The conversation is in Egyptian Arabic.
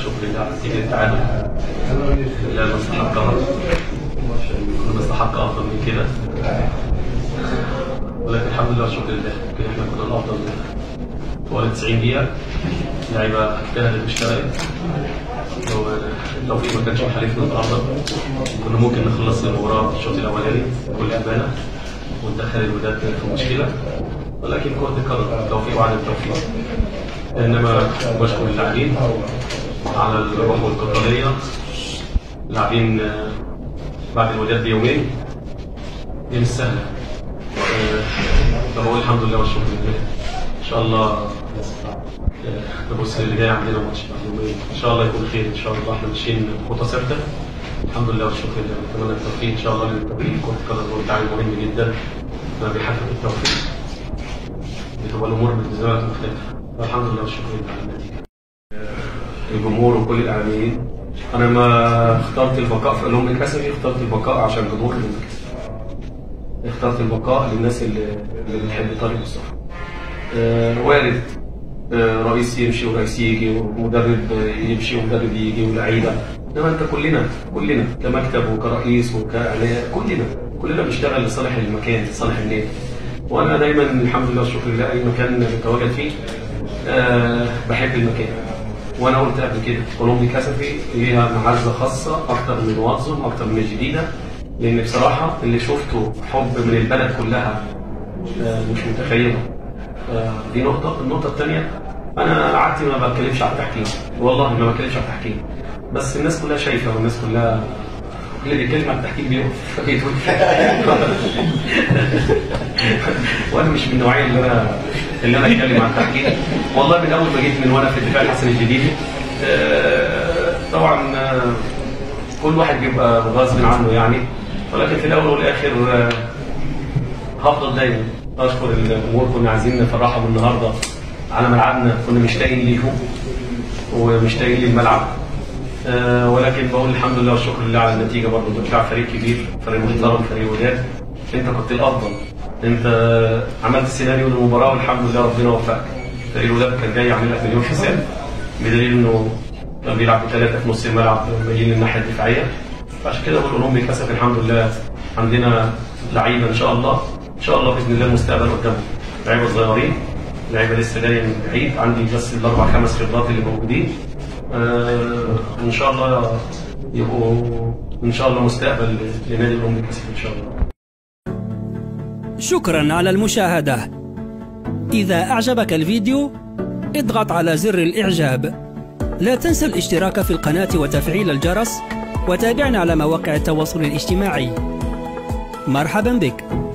والشكر لله على نتيجة التعادل لا نستحقها كنا نستحق أفضل من كده ولكن الحمد لله والشكر لله يمكن احنا كنا الأفضل طوال 90 دقيقة اللعيبة اجتهدت واشتغلت لو التوفيق ما كانش حالفنا النهارده كنا ممكن نخلص المباراة في الشوط الأولاني بكل أمانة وندخل الوداد في مشكلة ولكن كرة القدم التوفيق وعدم التوفيق انما بشكر اللاعبين على الروح والقتاليه اللاعبين آه، بعد الوداد بيومين دي مش سهله آه، فبقول الحمد لله والشكر لله ان شاء الله آه، نبص اللي جاي عندنا ماتش بعد يومين ان شاء الله يكون خير ان شاء الله احنا ماشيين خطى ثابته الحمد لله والشكر لله نتمنى التوفيق ان شاء الله لان التوفيق كره القدم هو تعامل مهم جدا فبيحقق التوفيق بتبقى الامور بالنسبه لك مختلفه فالحمد لله والشكر لله على النتيجه الجمهور وكل الاعلاميين انا ما اخترت البقاء في اولمبيك اسيا اخترت البقاء عشان جمهور اولمبيك اخترت البقاء للناس اللي, اللي بتحب طريق السفر آه وارد آه رئيس يمشي ورئيس يجي ومدرب يمشي ومدرب يجي ولاعيبه انما انت كلنا كلنا كمكتب وكرئيس وكاعلام كلنا كلنا بنشتغل لصالح المكان لصالح النادي وانا دايما الحمد لله والشكر لله اي مكان بتواجد فيه أه بحب المكان وانا قلت قبل كده اولمبي كاسفي ليها معزه خاصه اكتر من واتزوم اكتر من الجديده لان بصراحه اللي شفته حب من البلد كلها أه مش متخيله أه دي نقطه النقطه الثانيه انا عادتي ما بتكلمش على التحكيم والله ما بتكلمش على التحكيم بس الناس كلها شايفه والناس كلها اللي بيتكلم عن التحكيم بيقف بيقول وانا مش من النوعيه اللي انا اللي انا اتكلم عن التحكيم والله من اول ما جيت من وانا في الدفاع الحسن الجديدي آه، طبعا آه، كل واحد بيبقى غصب عنه يعني ولكن في الاول والاخر آه، هفضل دايما اشكر الجمهور كنا عايزين نفرحهم النهارده على ملعبنا كنا مشتاقين ليهم ومشتاقين للملعب آه، ولكن بقول الحمد لله والشكر لله على النتيجه برضه انت بتلعب فريق كبير فريق محترم فريق وداد انت كنت الافضل انت عملت سيناريو للمباراه والحمد لله ربنا وفقك فريق الوداد كان جاي عامل لك مليون حساب بدليل انه كان بيلعب بثلاثه في نص الملعب باقيين للناحيه الدفاعيه فعشان كده بقول اولمبي كسب الحمد لله عندنا لعيبه ان شاء الله ان شاء الله باذن الله المستقبل قدامهم لعيبه صغيرين لعيبه لسه جايه من بعيد عندي بس الاربع خمس خبرات اللي موجودين آه ان شاء الله يبقوا ان شاء الله مستقبل لنادي الاولمبي كسب ان شاء الله شكرا على المشاهدة إذا أعجبك الفيديو اضغط على زر الإعجاب لا تنسى الاشتراك في القناة وتفعيل الجرس وتابعنا على مواقع التواصل الاجتماعي مرحبا بك